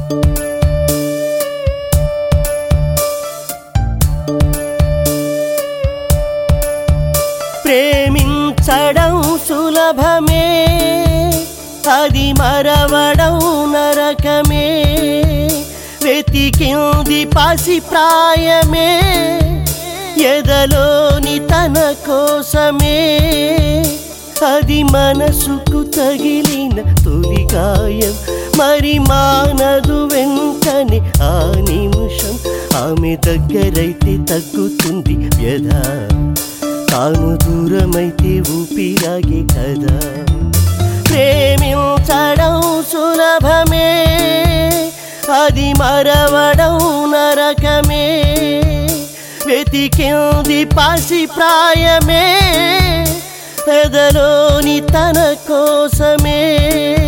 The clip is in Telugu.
ప్రేమించడం సులభమే అది మరవడం నరకమే వెతికింది పసి ప్రాయమే ఎదలోని తన కోసమే అది మనసుకు తగిలిన తొలి గాయం మరి మానదు వెంటనే ఆ నిమిషం ఆమె దగ్గరైతే తగ్గుతుంది వ్యధ తాను దూరమైతే ఊపిరాగే కదా ప్రేమించడం సులభమే అది మరవడం నరకమే వెతికింది పసి ప్రాయమే పెదలోని తన కోసమే